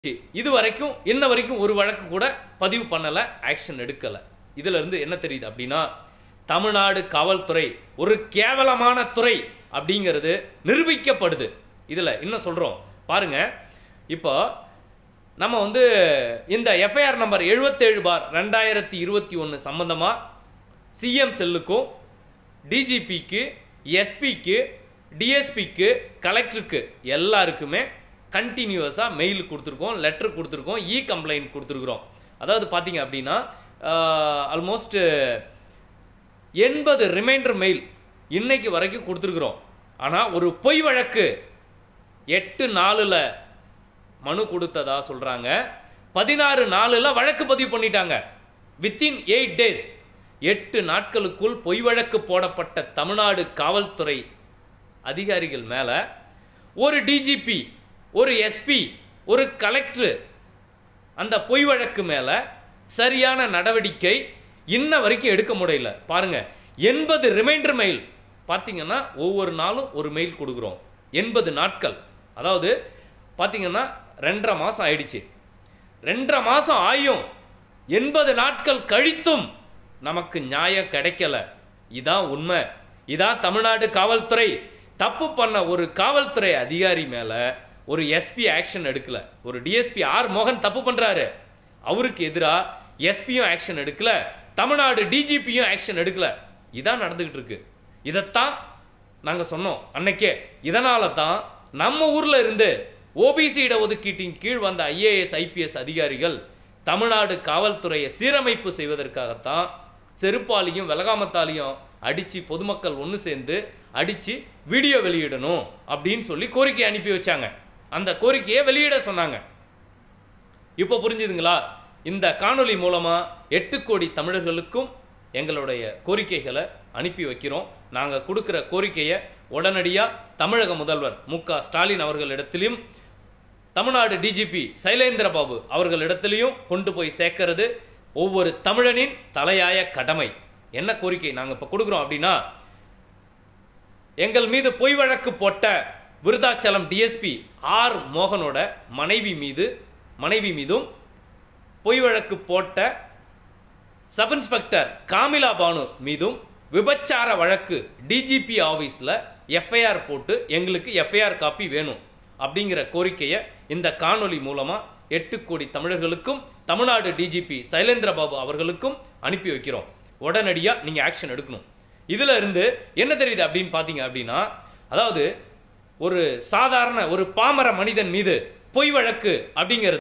இது வரைக்கும் இன்ன வரைக்கும் ஒரு வழக்கு கூட பதிவு பண்ணலை ஆக்ஷன் எடுக்கலை இதுல இருந்து என்ன தெரியுது அப்படின்னா தமிழ்நாடு காவல்துறை ஒரு கேவலமான துறை அப்படிங்கிறது நிரூபிக்கப்படுது இதில் இன்னும் சொல்கிறோம் பாருங்க இப்போ நம்ம வந்து இந்த எஃப்ஐஆர் நம்பர் எழுபத்தேழு பார் ரெண்டாயிரத்தி இருபத்தி ஒன்று சம்மந்தமாக சிஎம் செல்லுக்கும் டிஜிபிக்கு எஸ்பிக்கு டிஎஸ்பிக்கு கலெக்டருக்கு எல்லாருக்குமே கண்டினியூஸாக மெயில் கொடுத்துருக்கோம் லெட்டர் கொடுத்துருக்கோம் இ கம்ப்ளைண்ட் கொடுத்துருக்குறோம் அதாவது பார்த்தீங்க அப்படின்னா ஆல்மோஸ்ட் எண்பது ரிமைண்டர் மெயில் இன்னைக்கு வரைக்கும் கொடுத்துருக்குறோம் ஆனால் ஒரு பொய் வழக்கு எட்டு நாளில் மனு கொடுத்ததா சொல்கிறாங்க பதினாறு நாளில் வழக்கு பதிவு பண்ணிட்டாங்க வித்தின் எயிட் டேஸ் எட்டு நாட்களுக்குள் பொய் வழக்கு போடப்பட்ட தமிழ்நாடு காவல்துறை அதிகாரிகள் மேலே ஒரு டிஜிபி ஒரு எஸ்பி ஒரு கலெக்டர் அந்த பொய் வழக்கு மேலே சரியான நடவடிக்கை இன்ன வரைக்கும் எடுக்க முடியல பாருங்க எண்பது ரிமைண்டர் மெயில் பார்த்தீங்கன்னா ஒவ்வொரு நாளும் ஒரு மெயில் கொடுக்குறோம் எண்பது நாட்கள் அதாவது பார்த்தீங்கன்னா ரெண்டரை மாதம் ஆயிடுச்சு ரெண்டரை மாதம் ஆயும் எண்பது நாட்கள் கழித்தும் நமக்கு நியாயம் கிடைக்கல இதான் உண்மை இதான் தமிழ்நாடு காவல்துறை தப்பு பண்ண ஒரு காவல்துறை அதிகாரி மேலே ஒரு எஸ்பி ஆக்ஷன் எடுக்கல ஒரு டிஎஸ்பி ஆர் மோகன் தப்பு பண்ணுறாரு அவருக்கு எதிராக எஸ்பியும் ஆக்ஷன் எடுக்கல தமிழ்நாடு டிஜிபியும் ஆக்ஷன் எடுக்கல இதான் நடந்துக்கிட்டு இருக்கு இதைத்தான் நாங்கள் சொன்னோம் அன்னைக்கே இதனால தான் நம்ம ஊரில் இருந்து ஓபிசி இடஒதுக்கீட்டின் கீழ் வந்த ஐஏஎஸ் ஐபிஎஸ் அதிகாரிகள் தமிழ்நாடு காவல்துறையை சீரமைப்பு செய்வதற்காகத்தான் செருப்பாலையும் விலகாமத்தாலையும் அடித்து பொதுமக்கள் ஒன்று சேர்ந்து அடித்து வீடியோ வெளியிடணும் அப்படின்னு சொல்லி கோரிக்கை அனுப்பி வச்சாங்க அந்த கோரிக்கையை வெளியிட சொன்னாங்க இப்போ புரிஞ்சுதுங்களா இந்த காணொளி மூலமாக எட்டு கோடி தமிழர்களுக்கும் எங்களுடைய கோரிக்கைகளை அனுப்பி வைக்கிறோம் நாங்கள் கொடுக்குற கோரிக்கையை உடனடியாக தமிழக முதல்வர் மு க ஸ்டாலின் அவர்களிடத்திலும் தமிழ்நாடு டிஜிபி சைலேந்திரபாபு அவர்களிடத்திலையும் கொண்டு போய் சேர்க்கறது ஒவ்வொரு தமிழனின் தலையாய கடமை என்ன கோரிக்கை நாங்கள் இப்போ கொடுக்குறோம் அப்படின்னா எங்கள் மீது பொய் வழக்கு போட்ட விருதாச்சலம் டிஎஸ்பி ஆர் மோகனோட மனைவி மீது மனைவி மீதும் பொய் வழக்கு போட்ட சப் இன்ஸ்பெக்டர் காமிலா பானு மீதும் விபச்சார வழக்கு டிஜிபி ஆஃபீஸில் எஃப்ஐஆர் போட்டு எங்களுக்கு எஃப்ஐஆர் காப்பி வேணும் அப்படிங்கிற கோரிக்கையை இந்த காணொளி மூலமாக எட்டு கோடி தமிழர்களுக்கும் தமிழ்நாடு டிஜிபி சைலேந்திரபாபு அவர்களுக்கும் அனுப்பி வைக்கிறோம் உடனடியாக நீங்கள் ஆக்ஷன் எடுக்கணும் இதில் இருந்து என்ன தெரியுது அப்படின்னு பார்த்தீங்க அப்படின்னா அதாவது ஒரு சாதாரண ஒரு பாமர மனிதன் மீது பொய் வழக்கு அப்படிங்கிறது